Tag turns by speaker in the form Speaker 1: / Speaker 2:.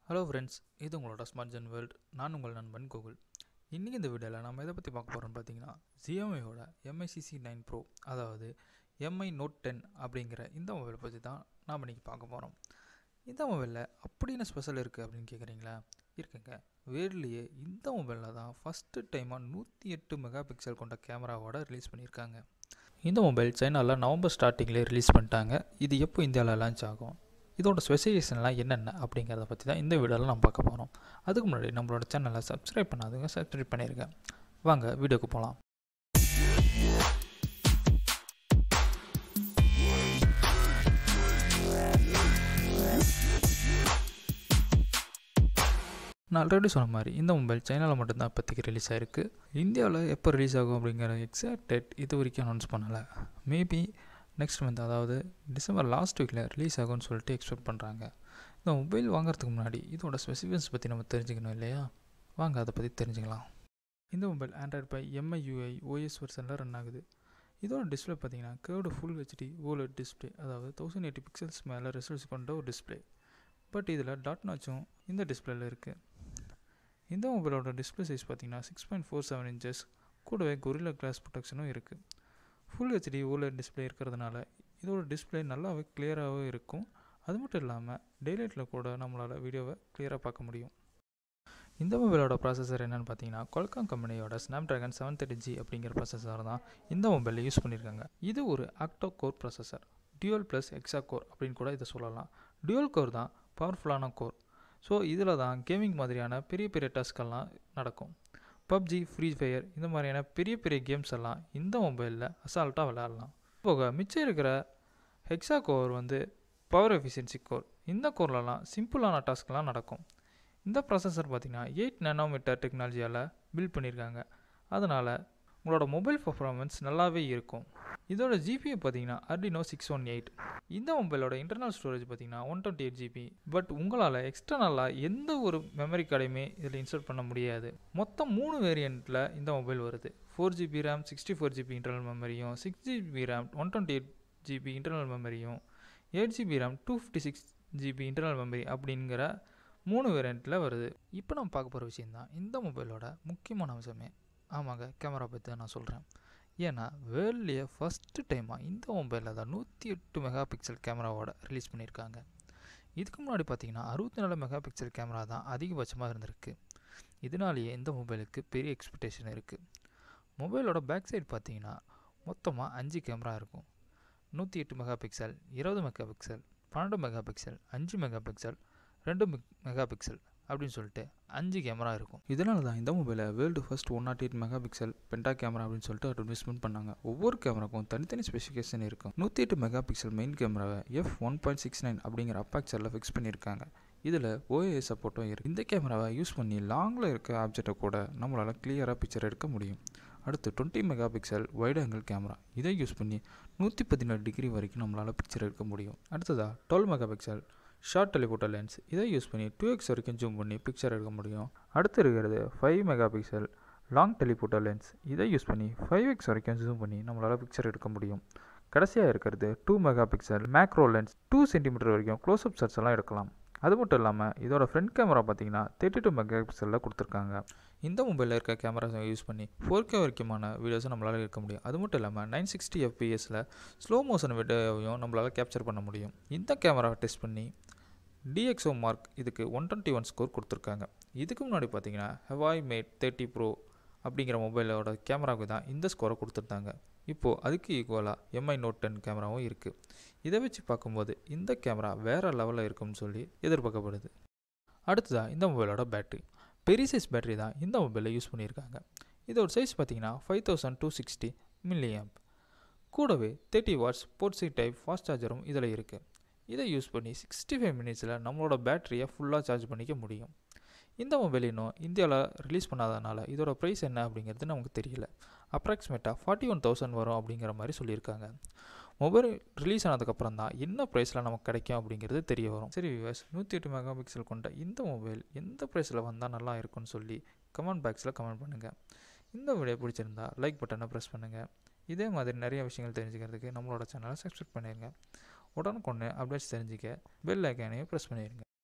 Speaker 1: hello friends இது உங்களோட smart gen world நான் உங்கள் நண்பன் கூகுள் இன்றைக்கி இந்த வீடியோவில் நம்ம எதை பற்றி பார்க்க போகிறோம்னு பார்த்தீங்கன்னா ஜியோமியோட எம்ஐசிசி நைன் ப்ரோ அதாவது எம்ஐ நோட் டென் அப்படிங்கிற இந்த மொபைலை பற்றி தான் நாம் இன்றைக்கி பார்க்க போகிறோம் இந்த மொபைலில் அப்படி என்ன ஸ்பெஷல் இருக்குது அப்படின்னு கேட்குறீங்களா இருக்குங்க வேர்ல்ட்லேயே இந்த மொபைலில் தான் ஃபஸ்ட்டு டைமாக நூற்றி எட்டு மெகா பிக்சல் கொண்ட கேமராவோட ரிலீஸ் பண்ணியிருக்காங்க இந்த மொபைல் சைனாவில் நவம்பர் ஸ்டார்டிங்லேயே ரிலீஸ் பண்ணிட்டாங்க இது எப்போ இந்தியாவில் லான்ச் ஆகும் இதோட ஸ்பெசிஃபிகேஷன்லாம் என்னென்ன அப்படிங்கிறத பற்றி தான் இந்த வீடியோவில் நம்ம பார்க்க போகிறோம் அதுக்கு முன்னாடி நம்மளோட சேனலை சப்ஸ்கிரைப் பண்ணாதுங்க சப்ஸ்கிரைப் பண்ணியிருக்கேன் வாங்க வீடியோக்கு போகலாம் நான் ஆல்ரெடி சொன்ன மாதிரி இந்த மொபைல் சைனாவில் மட்டும்தான் இப்போதைக்கு ரிலீஸ் ஆகிருக்கு இந்தியாவில் எப்போ ரிலீஸ் ஆகும் அப்படிங்கிற எக்ஸாக்ட் டேட் இது வரைக்கும் அனௌன்ஸ் பண்ணலை மேபி நெக்ஸ்ட் மந்த் அதாவது டிசம்பர் லாஸ்ட் வீக்கில் ரிலீஸ் ஆகும்னு சொல்லிட்டு எக்ஸ்பெக்ட் பண்ணுறாங்க இந்த மொபைல் வாங்குறதுக்கு முன்னாடி இதோட ஸ்பெசிஃபிகன்ஸ் பற்றி நம்ம தெரிஞ்சுக்கணும் இல்லையா வாங்க அதை பற்றி தெரிஞ்சுக்கலாம் இந்த mobile Android pie MIUI OS வெர்ஷனில் ரன் ஆகுது இதோட டிஸ்பிளே பார்த்தீங்கன்னா curved full HD OLED display அதாவது தௌசண்ட் எயிட்டி பிக்சல்ஸ் மேலே ரெசல்ஸ் கொண்ட ஒரு டிஸ்பிளே பட் இதில் டாட் நாச்சும் இந்த டிஸ்பிளேல இருக்குது இந்த மொபைலோட டிஸ்பிளே சைஸ் பார்த்தீங்கன்னா six point four seven inches கூடவே கொரில்லா கிளாஸ் ப்ரொடெக்ஷனும் இருக்குது ஃபுல் ஹெச்டி ஓலட் டிஸ்பிளே இருக்கிறதுனால இதோட டிஸ்பிளே நல்லாவே கிளியராகவே இருக்கும் அது மட்டும் இல்லாமல் டேலைட்டில் கூட நம்மளால் வீடியோவை கிளியராக பார்க்க முடியும் இந்த மொபைலோட ப்ராசஸர் என்னென்னு பார்த்தீங்கன்னா கொல்காம் கம்பெனியோட Snapdragon seven thirty G அப்படிங்கிற ப்ராசஸர் தான் இந்த மொபைலில் யூஸ் பண்ணியிருக்காங்க இது ஒரு octa core processor dual plus hexa core அப்படின்னு கூட இதை சொல்லலாம் டியூவல் கோர் தான் பவர்ஃபுல்லான கோர் ஸோ இதில் தான் கேமிங் மாதிரியான பெரிய பெரிய டாஸ்கெல்லாம் நடக்கும் பப்ஜி ஃப்ரீ ஃபயர் இந்த மாதிரியான பெரிய பெரிய கேம்ஸ் எல்லாம் இந்த மொபைலில் அசால்ட்டாக விளையாடலாம் போக மிச்சம் இருக்கிற ஹெக்ஸா கோர் வந்து பவர் எஃபிஷியன்சி கோர் இந்த கோர்லலாம் சிம்பிளான டாஸ்க்லாம் நடக்கும் இந்த ப்ராசஸர் பார்த்திங்கன்னா எயிட் நேனோமீட்டர் டெக்னாலஜியால் பில்ட் பண்ணியிருக்காங்க அதனால் உங்களோட மொபைல் பர்ஃபார்மன்ஸ் நல்லாவே இருக்கும் இதோட ஜிபியை பார்த்தீங்கன்னா அர்டினோ சிக்ஸ் ஒன் எயிட் இந்த மொபைலோட இன்டர்னல் ஸ்டோரேஜ் பார்த்தீங்கன்னா one twenty eight GB but உங்களால் எக்ஸ்டர்னலாக எந்த ஒரு மெமரி கார்டையுமே இதில் இன்ஸ்டால் பண்ண முடியாது மொத்தம் மூணு வேரியண்ட்டில் இந்த மொபைல் வருது four GB RAM sixty four GB internal மெமரியும் six GB RAM one twenty eight GB internal மெமரியும் eight GB RAM two fifty six GB internal memory அப்படிங்கிற மூணு வேரியண்ட்டில் வருது இப்போ நம்ம பார்க்க போகிற விஷயந்தான் இந்த மொபைலோட முக்கியமான அம்சமே ஆமாங்க கேமரா பற்றி தான் நான் சொல்கிறேன் ஏன்னா வேர்ல்ட்லேயே ஃபஸ்ட்டு டைமாக இந்த மொபைலில் தான் நூற்றி எட்டு மெகா பிக்சல் கேமராவோட ரிலீஸ் பண்ணியிருக்காங்க இதுக்கு முன்னாடி பார்த்தீங்கன்னா அறுபத்தி நாலு மெகா பிக்சல் கேமரா தான் அதிகபட்சமாக இருந்திருக்கு இதனாலேயே இந்த மொபைலுக்கு பெரிய எக்ஸ்பெக்டேஷன் இருக்குது மொபைலோட பேக் சைடு பார்த்தீங்கன்னா மொத்தமாக அஞ்சு கேமரா இருக்கும் நூற்றி எட்டு மெகா பிக்சல் இருபது மெகா பிக்சல் பன்னெண்டு மெகா பிக்சல் அஞ்சு மெகா பிக்சல் ரெண்டு மெகா பிக்சல் அப்படின்னு சொல்லிட்டு அஞ்சு கேமரா இருக்கும் இதனால தான் இந்த மொபைலை world first one nought eight megapixel penta camera அப்படின்னு சொல்லிட்டு அட்வர்டைஸ்மெண்ட் பண்ணாங்க ஒவ்வொரு கேமராக்கும் தனித்தனி ஸ்பெசிஃபிகேஷன் இருக்கும் நூற்றி எட்டு மெகா பிக்சல் மெயின் கேமராவை F one point six nine அப்படிங்கிற அப்பாக்சரில் ஃபிக்ஸ் பண்ணியிருக்காங்க இதில் ஓஏ சப்போர்ட்டும் இருக்குது இந்த கேமராவை யூஸ் பண்ணி லாங்கில் இருக்க ஆப்ஜெக்டை கூட நம்மளால் கிளியராக பிக்சர் எடுக்க முடியும் அடுத்து twenty megapixel wide angle camera இதை யூஸ் பண்ணி நூற்றி பதினேழு டிகிரி வரைக்கும் நம்மளால் பிக்சர் எடுக்க முடியும் அடுத்ததாக twelve megapixel short telephoto lens இதை யூஸ் பண்ணி டூ எக்ஸ் வரைக்கும் ஜூம் பண்ணி பிக்சர் எடுக்க முடியும் அடுத்து இருக்கிறது five megapixel long telephoto lens இதை யூஸ் பண்ணி ஃபைவ் எக்ஸ் வரைக்கும் ஜூம் பண்ணி நம்மளால் பிக்சர் எடுக்க முடியும் கடைசியாக இருக்கிறது two megapixel macro lens two centimetre வரைக்கும் க்ளோஸ்அப் ஷாட்ஸ் எல்லாம் எடுக்கலாம் அது மட்டும் இல்லாமல் இதோட ஃப்ரண்ட் கேமரா பார்த்தீங்கன்னா தேர்ட்டி டூ மெகா பிக்சலில் கொடுத்துருக்காங்க இந்த மொபைலில் இருக்க கேமராஸை யூஸ் பண்ணி ஃபோர் கே வரைக்குமான வீடியோஸை நம்மளால் எடுக்க முடியும் அது மட்டும் இல்லாமல் நைன் சிக்ஸ்டி எஃப்பிஎஸில் ஸ்லோ மோஷன் வீடியோவையும் நம்மளால் கேப்சர் பண்ண முடியும் இந்த கேமராவை டெஸ்ட் பண்ணி டிஎக்ஸோ மார்க் இதுக்கு ஒன் டுவெண்ட்டி ஒன் ஸ்கோர் கொடுத்துருக்காங்க இதுக்கு முன்னாடி பார்த்தீங்கன்னா ஹெவாய் மேட் தேர்ட்டி ப்ரோ அப்படிங்கிற மொபைலோட கேமராவுக்கு தான் இந்த ஸ்கோரை கொடுத்துருந்தாங்க இப்போது அதுக்கு ஈக்குவலாக எம்ஐ நோட் டென் கேமராவும் இருக்குது இதை வச்சு பார்க்கும்போது இந்த கேமரா வேறு லெவலில் இருக்கும்னு சொல்லி எதிர்பார்க்கப்படுது அடுத்ததாக இந்த மொபைலோட பேட்ரி பெரிய சைஸ் பேட்டரி தான் இந்த மொபைலில் யூஸ் பண்ணியிருக்காங்க இதோட சைஸ் பார்த்தீங்கன்னா five thousand two sixty milliamp கூடவே thirty watts port C type fast சார்ஜரும் இதில் இருக்குது இதை யூஸ் பண்ணி சிக்ஸ்டி ஃபைவ் மினிட்ஸில் நம்மளோட பேட்டரியை ஃபுல்லாக சார்ஜ் பண்ணிக்க முடியும் இந்த மொபைல் இன்னும் இந்தியாவில் ரிலீஸ் பண்ணாதனால இதோட ப்ரைஸ் என்ன அப்படிங்கிறது நமக்கு தெரியல அப்ராக்சிமேட்டாக ஃபார்ட்டி ஒன் தௌசண்ட் வரும் அப்படிங்கிற மாதிரி சொல்லியிருக்காங்க மொபைல் ரிலீஸ் ஆனதுக்கப்புறம் தான் என்ன ப்ரைஸில் நமக்கு கிடைக்கும் அப்படிங்கிறது தெரிய வரும் சரி விவஸ் நூற்றி எட்டு மெகா பிக்சல் கொண்ட இந்த மொபைல் எந்த ப்ரைஸில் வந்தால் நல்லா இருக்கும்னு சொல்லி கமெண்ட் பாக்ஸில் கமெண்ட் பண்ணுங்கள் இந்த வீடியோ பிடிச்சிருந்தா லைக் பட்டனை ப்ரெஸ் பண்ணுங்கள் இதே மாதிரி நிறைய விஷயங்கள் தெரிஞ்சுக்கிறதுக்கு நம்மளோட சேனலை சப்ஸ்கிரைப் பண்ணிடுங்க உடனுக்குடனே அப்டேட்ஸ் தெரிஞ்சுக்க பெல் ஐக்கானையும் ப்ரெஸ் பண்ணிடுங்க